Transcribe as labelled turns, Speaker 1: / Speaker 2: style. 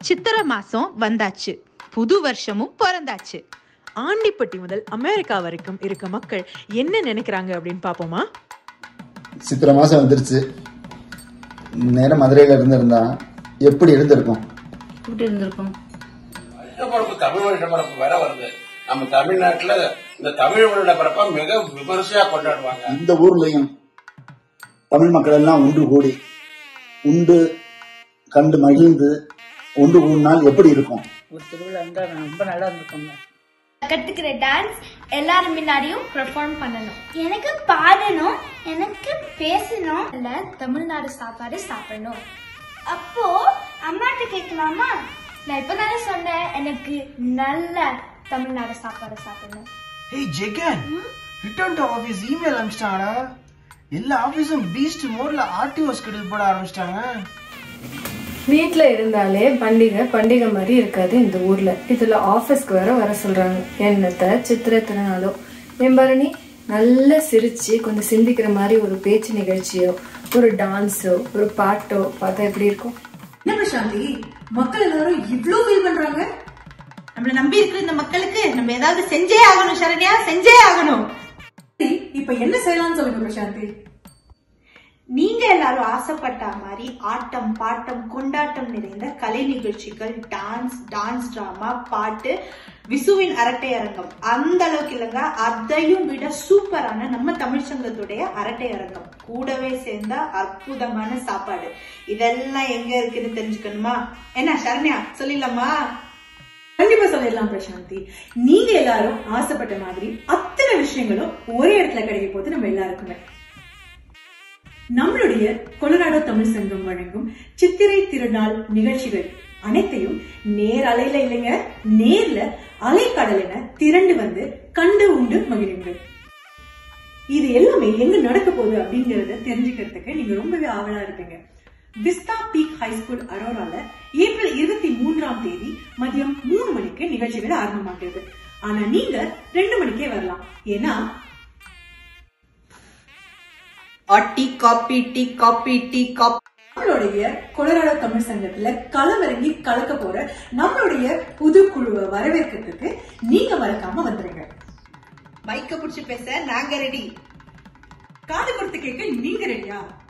Speaker 1: சித்திரை மாசம் வந்தாச்சு புது வருஷமும் பிறந்தாச்சு
Speaker 2: ஆண்டிப்பட்டி முதல் அமெரிக்கா வரைக்கும் இருக்க மக்கள் என்ன நினைக்கிறாங்க அப்படின்னு பாப்போமா
Speaker 3: சித்திரை மாதம் வந்துருச்சு நேரம் மதுரையில் இருந்திருந்தா எப்படி இருந்திருக்கும்
Speaker 4: எப்படி இருந்திருக்கும்
Speaker 5: வருஷப்பிறப்பு தமிழ் வருஷ பிறப்பு வேற வருது நம்ம தமிழ்நாட்டுல இந்த தமிழ் வருட பிறப்ப மிக விமரிசையா கொண்டாடுவாங்க
Speaker 3: இந்த ஊர்லயும் தமிழ் மக்கள் எல்லாம் ஒன்று கூடி உண்டு கண்டு மகிழ்ந்து ஒன்று கூடினால் எப்படி இருக்கும்
Speaker 4: ஒரு திருவிழா இருந்தா ரொம்ப நல்லா இருந்திருக்குங்க
Speaker 6: கத்துக்கிற டான்ஸ் எல்லாரும் முன்னாடியும் பெர்ஃபார்ம் பண்ணணும் எனக்கு பாடணும் எனக்கு பேசணும் இல்ல தமிழ்நாடு சாப்பாடு சாப்பிடணும் அப்போ அம்மாட்ட கேட்கலாமா நான் இப்பதானே சொன்னேன் எனக்கு நல்ல தமிழ்நாடு சாப்பாடு சாப்பிடணும்
Speaker 7: ஏய் Jagan return to office email அனுப்பிச்சிட்டாங்கடா எல்லா ஆபீஸும் பீஸ்ட் மோட்ல ஆர்டிஓ ஸ்கெடியூல் போட ஆரம்பிச்சிட்டாங்க
Speaker 8: வீட்டில் இருந்தாலே பண்டிகை பண்டிகை மாதிரி இருக்காது இந்த ஊர்ல இதுல ஆஃபீஸ்க்கு வேற வர சொல்றாங்க என்னத்த சித்திரை திருநாளோ என் பரணி நல்லா சிரிச்சு கொஞ்சம் சிந்திக்கிற மாதிரி ஒரு பேச்சு நிகழ்ச்சியோ ஒரு டான்ஸோ ஒரு பாட்டோ பார்த்தா எப்படி இருக்கும்
Speaker 9: என்ன பிரசாந்தி மக்கள் எல்லாரும் இவ்ளோ ஃபீல் பண்றாங்க
Speaker 1: நம்மள நம்பி இருக்கிற இந்த மக்களுக்கு நம்ம ஏதாவது செஞ்சே ஆகணும் சரண்யா செஞ்சே ஆகணும்
Speaker 9: சரி, இப்ப என்ன செய்யலாம்னு சொல்லுங்க பிரசாந்தி
Speaker 1: நீங்க எல்லாரும் ஆசைப்பட்ட மாதிரி ஆட்டம் பாட்டம் கொண்டாட்டம் நிறைந்த கலை நிகழ்ச்சிகள் டான்ஸ் டான்ஸ் டிராமா பாட்டு விசுவின் அரட்டை அரங்கம் அந்த அளவுக்கு இல்லைங்க அதையும் விட சூப்பரான நம்ம தமிழ்ச்சங்கத்துடைய அரட்டை அரங்கம் கூடவே சேர்ந்த அற்புதமான சாப்பாடு இதெல்லாம் எங்க இருக்குன்னு தெரிஞ்சுக்கணுமா என்ன சரண்யா சொல்லிடலாமா
Speaker 9: கண்டிப்பா சொல்லிடலாம் பிரசாந்தி நீங்க எல்லாரும் ஆசைப்பட்ட மாதிரி அத்தனை விஷயங்களும் ஒரே இடத்துல கிடைக்க போது நம்ம எல்லாருக்குமே நம்மளுடைய கொலராடோ தமிழ் சங்கம் வழங்கும் சித்திரை திருநாள் நிகழ்ச்சிகள் அனைத்தையும் நேர் அலையில இல்லைங்க நேர்ல அலைக்கடல் என திரண்டு வந்து கண்டு உண்டு மகிழுங்கள் இது எல்லாமே எங்க நடக்க போகுது அப்படிங்கறத தெரிஞ்சுக்கிறதுக்கு நீங்க ரொம்பவே ஆவலா இருப்பீங்க விஸ்தா பீக் ஹை ஸ்கூல் அரோரால ஏப்ரல் இருபத்தி மூன்றாம் தேதி மதியம் மூணு மணிக்கு நிகழ்ச்சிகள் ஆரம்பமாகிறது ஆனா நீங்க ரெண்டு மணிக்கே வரலாம் ஏன்னா
Speaker 1: tea coffee tea coffee tea coffee
Speaker 9: நம்மளுடைய கொலராடோ தமிழ் சங்கத்துல களமிறங்கி கலக்க போற நம்மளுடைய புது குழுவை வரவேற்கிறதுக்கு நீங்க மறக்காம வந்துருங்க
Speaker 1: மைக்க புடிச்சு பேச நாங்க ரெடி
Speaker 9: காது கொடுத்து கேட்க நீங்க ரெடியா